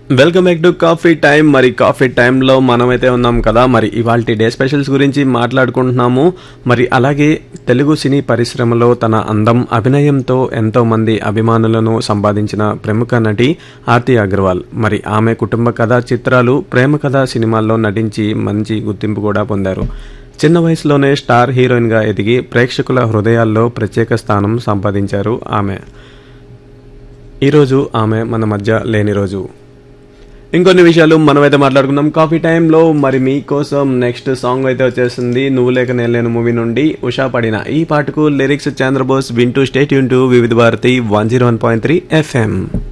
welcome back to coffee time మరి coffee టైంలో మనమైతే ఉన్నాం కదా మరి ఇవాళ డే స్పెషల్స్ గురించి మాట్లాడుకుంటున్నాము మరి అలాగే తెలుగు సినీ పరిశ్రమలో తన అందం అభినయంతో ఎంతో మంది అభిమానులను సంపాదించిన ప్రముఖ నటి ఆర్తి అగర్వాల్ మరి ఆమె కుటుంబ కథా చిత్రాలు ప్రేమ కథా సినిమాల్లో నటించి మంచి గుర్తింపు కూడా పొందారు చిన్న వయసులోనే స్టార్ హీరోయిన్గా ఎదిగి ప్రేక్షకుల హృదయాల్లో ప్రత్యేక స్థానం సంపాదించారు ఆమె ఈరోజు ఆమె మన మధ్య లేని రోజు ఇంకొన్ని విషయాలు మనమైతే మాట్లాడుకుందాం కాఫీ టైంలో మరి మీకోసం నెక్స్ట్ సాంగ్ అయితే వచ్చేసింది నువ్వు లేక నేను లేను మూవీ నుండి ఉషా పడిన ఈ పాటకు లిరిక్స్ చంద్రబోస్ వింటూ స్టేట్ యూన్ to Vividh Bharati one zero one point three FM